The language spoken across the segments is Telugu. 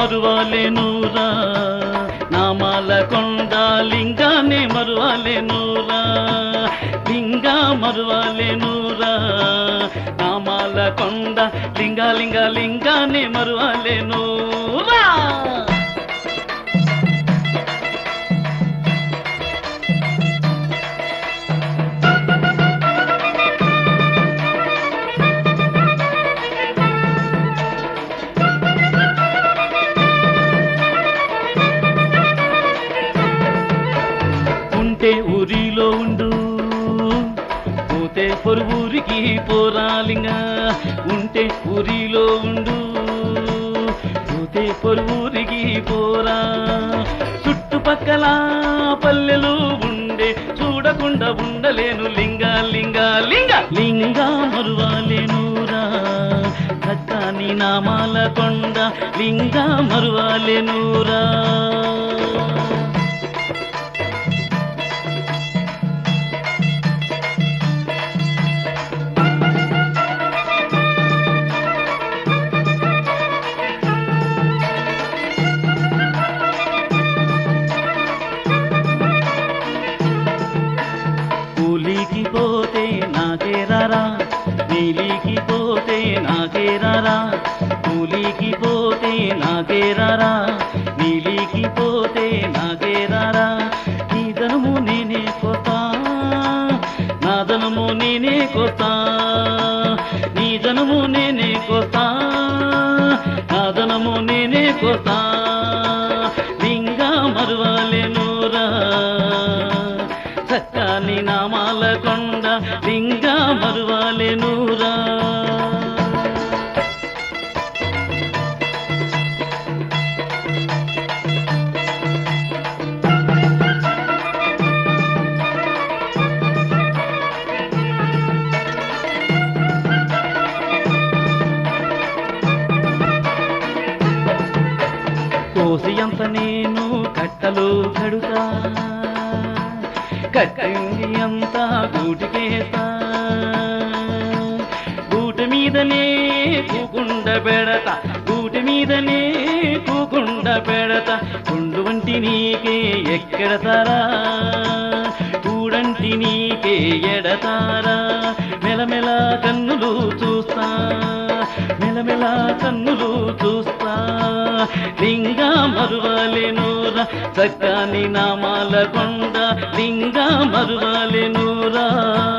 మరువాలేనురా నామాల కొండ లింగాన్ని మరువాలేనురా లింగా మరువాలేనురా నామాల కొండ లింగా లింగా లింగాన్ని మరువాలేనురా ఉంటే ఊరిలో ఉండు పోతే పొరువురికి పోరాలింగా ఉంటే ఊరిలో ఉండు పోతే పొరువురికి పోరా చుట్టుపక్కల పల్లెలు ఉండే చూడకుండా ఉండలేను లింగా లింగా లింగా లింగా మరువాలేనురా చక్కని నామాల కొండ లింగా మరువాలేనురా కూలికి పోతే నాకే రారా నీలికి పోతే నాకే రారా కూలికి పోతే నాకే రారా నీలికి పోతే నాకే రారా నీ ధనము నేనే కోతా నా ధనము నేనే కోతా నీ ధనము నేనే కోతా నా ధనము నేనే కోతా లింగా మరువాలేనురా చక్కని నామాల కొండ లింగా మరువాలేనురా కోసి అంత నేను కట్టలు కడుతా కట్టింది అంతా గూటికేస్తా గూటి మీదనే కూకుండ పెడతా గూటి మీదనే కూకుండ పెడతా కుండు వంటి నీకే ఎక్కడతారా కూడంటి నీకే ఎడతారా మెలమెల కన్నులు చూస్తా మెలమెల కన్నులు చూస్తా లింగా మరువాలేనురా చక్కని నామాల కొండ లింగా మరువాలేనురా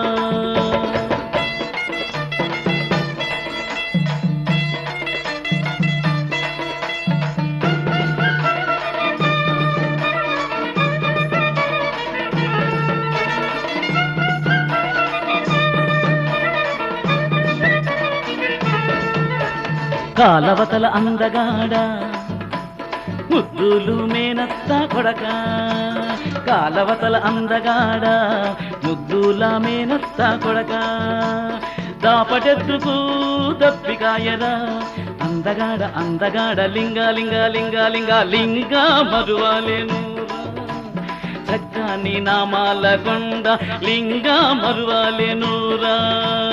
కాలవతల అందగాడ ముద్దులు మేనత్త కొడక కాలవతల అందగాడ ముద్దుల మేనత్త కొడక దాపటెత్తుకు దప్పికాయరా అందగాడ అందగాడ లింగ లింగ లింగ లింగ లింగ మరువాలేను చక్కని నామాల కొండ లింగ మరువాలేనురా